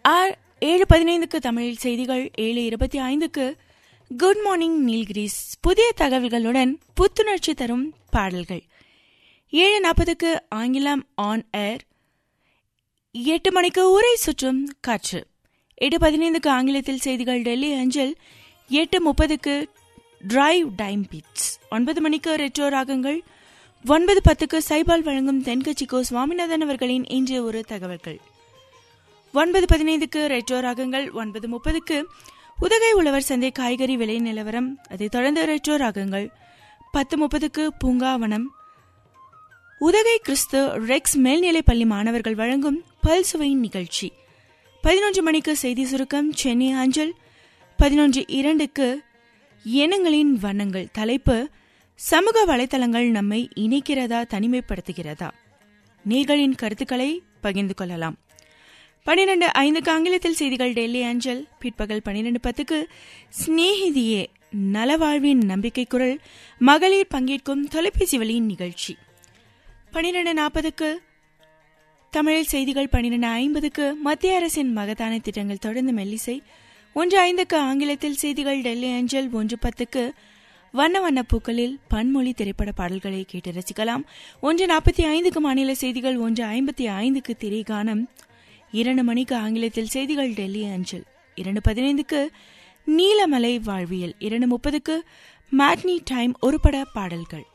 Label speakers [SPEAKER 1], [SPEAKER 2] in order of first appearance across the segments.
[SPEAKER 1] R ஏழு பதினைந்துக்கு தமிழில் செய்திகள் ஏழு இருபத்தி ஐந்துக்கு குட் மார்னிங் நீல்கிரிஸ் புதிய தகவல்களுடன் புத்துணர்ச்சி தரும் பாடல்கள் ஏழு நாற்பதுக்கு ஆங்கிலம் ஆன் ஏர் எட்டு மணிக்கு ஊரை சுற்றும் காற்று எட்டு பதினைந்துக்கு ஆங்கிலத்தில் செய்திகள் டெல்லி அஞ்சல் எட்டு முப்பதுக்கு டிரைவ் டைம் பீட்ஸ் ஒன்பது மணிக்கு ரெட்ரோ ராகங்கள் ஒன்பது பத்துக்கு சைபால் வழங்கும் தென்கட்சிக்கோ சுவாமிநாதன் அவர்களின் இன்று ஒரு தகவல்கள் ஒன்பது பதினைந்துக்கு ரெட்ரோ ராகங்கள் ஒன்பது முப்பதுக்கு உதகை உழவர் சந்தை காய்கறி விலை நிலவரம் அதைத் தொடர்ந்து ரெட்ரோ ராகங்கள் பத்து முப்பதுக்கு பூங்காவனம் உதகை கிறிஸ்து ரெக்ஸ் மேல்நிலைப் பள்ளி மாணவர்கள் வழங்கும் பல்சுவை நிகழ்ச்சி பதினொன்று மணிக்கு செய்தி சுருக்கம் சென்னை அஞ்சல் பதினொன்று இரண்டுக்கு எண்ணங்களின் வண்ணங்கள் தலைப்பு சமூக வலைதளங்கள் நம்மை இணைக்கிறதா தனிமைப்படுத்துகிறதா நீர்களின் கருத்துக்களை பகிர்ந்து கொள்ளலாம் பனிரெண்டு ஐந்துக்கு ஆங்கிலத்தில் செய்திகள் டெல்லி அஞ்சல் பிற்பகல் பனிரெண்டு பத்துக்கு ஸ்நேகிதியே நலவாழ்வின் நம்பிக்கை குரல் மகளிர் பங்கேற்கும் தொலைபேசி வழியின் நிகழ்ச்சி பனிரெண்டு நாற்பதுக்கு தமிழில் செய்திகள் பனிரெண்டு ஐம்பதுக்கு மத்திய அரசின் மகத்தான திட்டங்கள் தொடர்ந்து மெல்லிசை ஒன்று ஐந்துக்கு ஆங்கிலத்தில் செய்திகள் டெல்லி அஞ்சல் ஒன்று பத்துக்கு வண்ண வண்ண பூக்களில் பன்மொழி திரைப்பட பாடல்களை கேட்டு ரசிக்கலாம் ஒன்று நாற்பத்தி ஐந்துக்கு மாநில செய்திகள் ஒன்று ஐம்பத்தி ஐந்துக்கு திரைகானம் இரண்டு மணிக்கு ஆங்கிலத்தில் செய்திகள் டெல்லி அஞ்சல் இரண்டு பதினைந்துக்கு நீலமலை வாழ்வியல் இரண்டு முப்பதுக்கு மேட்னி டைம் ஒரு பட பாடல்கள்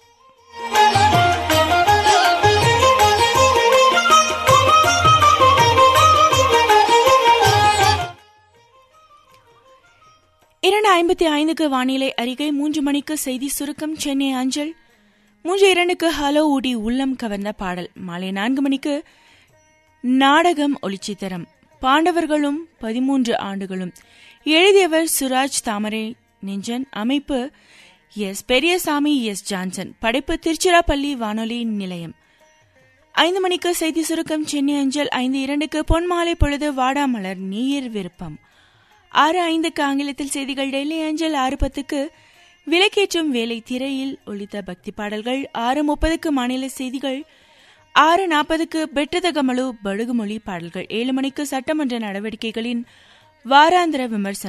[SPEAKER 1] இரண்டு ஐம்பத்தி ஐந்துக்கு வானிலை அறிக்கை மூன்று மணிக்கு செய்தி சுருக்கம் சென்னை அஞ்சல் மூன்று இரண்டுக்கு ஹலோ ஊடி உள்ளம் கவர்ந்த பாடல் மாலை நான்கு மணிக்கு நாடகம் ஒளிச்சித்திரம் பாண்டவர்களும் பதிமூன்று ஆண்டுகளும் எழுதியவர் சுராஜ் தாமரை நெஞ்சன் அமைப்பு எஸ் பெரியசாமி எஸ் ஜான்சன் படைப்பு திருச்சிராப்பள்ளி வானொலி நிலையம் ஐந்து மணிக்கு செய்தி சுருக்கம் சென்னை அஞ்சல் ஐந்து இரண்டுக்கு பொன்மாலை பொழுது வாடாமலர் நீர் விருப்பம் ஆறு ஐந்துக்கு ஆங்கிலத்தில் செய்திகள் டெல்லி அஞ்சல் ஆறு பத்துக்கு விலக்கேற்றும் வேலை திரையில் ஒழித்த பக்தி பாடல்கள் ஆறு முப்பதுக்கு மாநில செய்திகள் ஆறு நாற்பதுக்கு பெட்டதகமலு படுகுமொழி பாடல்கள் ஏழு மணிக்கு சட்டமன்ற நடவடிக்கைகளின் வாராந்திர விமர்சனம்